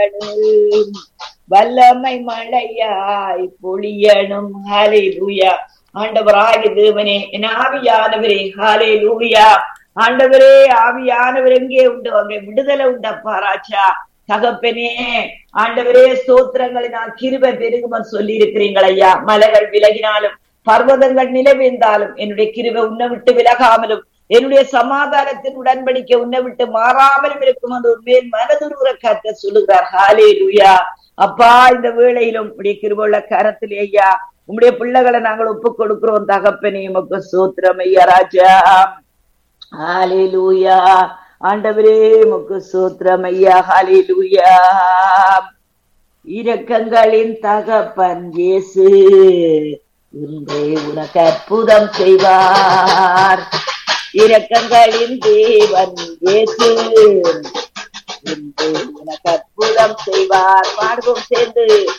வல்லமை மழையாய் பொழியணும் ஹாலே லூயா ஆண்டவராகி தேவனே என் ஆவியானவரே ஹாலே லூயா ஆண்டவரே ஆவியானவர் எங்கே உண்டு அங்கே விடுதலை உண்டப்பா ராஜா தகப்பனே ஆண்டவரே ஸ்தோத்திரங்களை நான் கிருபை பெருகுமன் சொல்லி இருக்கிறீங்கள் ஐயா மலைகள் விலகினாலும் பர்வதங்கள் நிலவேந்தாலும் என்னுடைய கிருபை உன்னை விட்டு விலகாமலும் என்னுடைய சமாதானத்தின் உடன்படிக்கை உன்னை விட்டு மாறாமலும் இருக்கும் அந்த ஒரு மேல் மனதுருவர கத்த சொல்லுகிறார் ஹாலே லூயா அப்பா இந்த வேளையிலும் உடைய கிருபுள்ள கரத்தில் ஐயா உம்முடைய பிள்ளைகளை நாங்கள் ஒப்புக் கொடுக்கிறோம் தகப்பனே உமக்கு சோத்திரம் ஐயா ராஜா ஹாலே லூயா ஆண்டவரே உமக்கு சோத்திரம் ஐயா ஹாலே லூயா இரக்கங்களின் தகப்பன் இயேசு இன்றே உனக்கு அற்புதம் செய்வார் இரக்கங்களின் தேவன் இயேசு இன்றே உனக்கு அற்புதம் செய்வார் பாடுவோம் சேர்ந்து